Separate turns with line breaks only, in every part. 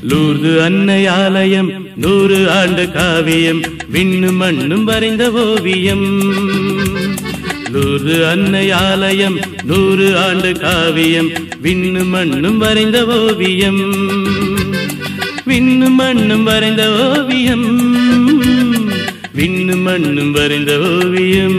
Lourdes அன்னை ஆலயம் நூறு ஆண்டு காவியம் விண்ணும் மண்ணும் வரைந்த ஓவியம் லூர்து அன்னை ஆலயம் நூறு ஆண்டு காவியம் விண்ணும் மண்ணும் வரைந்த ஓவியம் விண்ணும் மண்ணும் வரைந்த ஓவியம் விண்ணும் மண்ணும் வரைந்த ஓவியம்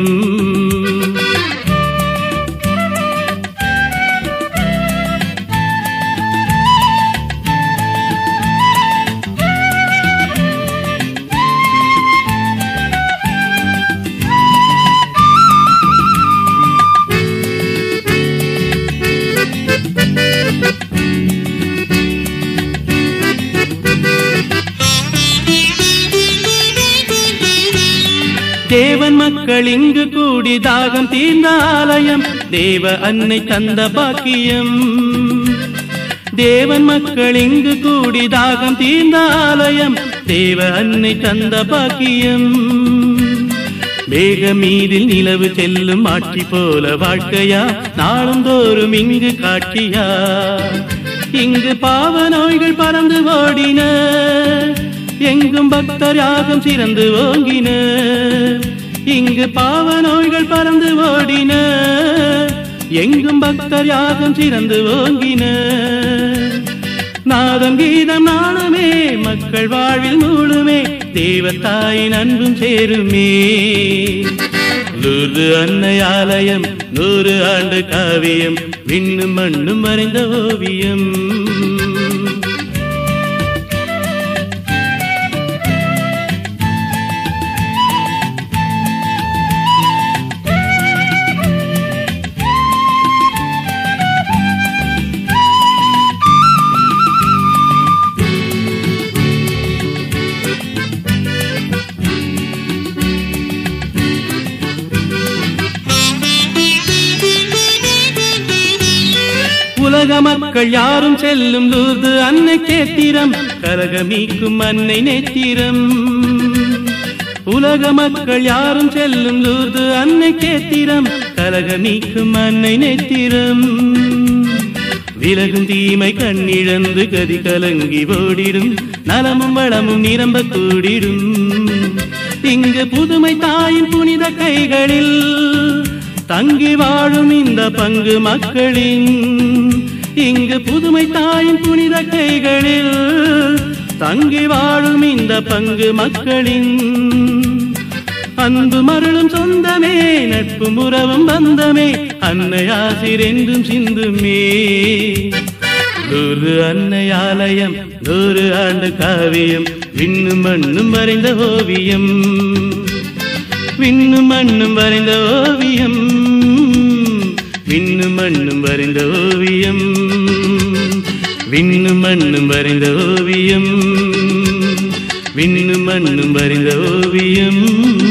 தேவன் மக்கள் இங்கு கூடி தாகம் தீர்ந்த ஆலயம் தேவ அன்னை தந்த பாக்கியம் தேவன் மக்கள் இங்கு கூடி தாகம் தீர்ந்த ஆலயம் தேவ அன்னை தந்த பாக்கியம் மேக மீதில் நிலவு செல்லும் ஆட்சி போல வாழ்க்கையா நாளும் தோறும் இங்கு காட்சியா இங்கு பாவ நோய்கள் பறந்து ஓடின எங்கும் பக்தர் யாகம் சிறந்து ஓங்கின இங்கு பாவ நோய்கள் பறந்து ஓடின எங்கும் பக்தர் யாகம் சிறந்து ஓங்கின நாதம் கீதம் நாணமே மக்கள் வாழ்வில் மூழுமே தேவத்தாயின் அன்பும் சேருமே லூர்து அன்னை ஆலயம் நூறு ஆண்டு காவியம் விண்ணும் மண்ணும் மறைந்த ஓவியம் உலக மக்கள் யாரும் செல்லும் லூர்து அன்னை கேத்திரம் கரகமீக்கும் அன்னை நேத்திரம் உலக மக்கள் யாரும் செல்லும் லூர்து அன்னை கேத்திரம் கரகமீக்கும் அன்னை நேத்திரம் விலகும் தீமை கண்ணிழந்து கதி கலங்கி ஓடிடும் நலமும் வளமும் நிரம்ப கூடிடும் இங்கு புதுமை தாயின் புனித கைகளில் தங்கி வாழும் இந்த பங்கு மக்களின் இங்கு புதுமை தாயின் புனித கைகளில் தங்கி வாழும் இந்த பங்கு மக்களின் அன்பு மருளும் சொந்தமே நட்பும் உறவும் பந்தமே அன்னை ஆசிர் என்றும் சிந்துமே நூறு அன்னை ஆலயம் நூறு ஆண்டு காவியம் விண்ணும் மண்ணும் வரைந்த ஓவியம் விண்ணும் மண்ணும் வரைந்த ஓவியம் விண்ணும் மண்ணும் வரைந்த ஓவியம் விண்ணும் மண்ணும் வரைந்த ஓவியம் விண்ணும் மண்ணும் வரைந்த ஓவியம்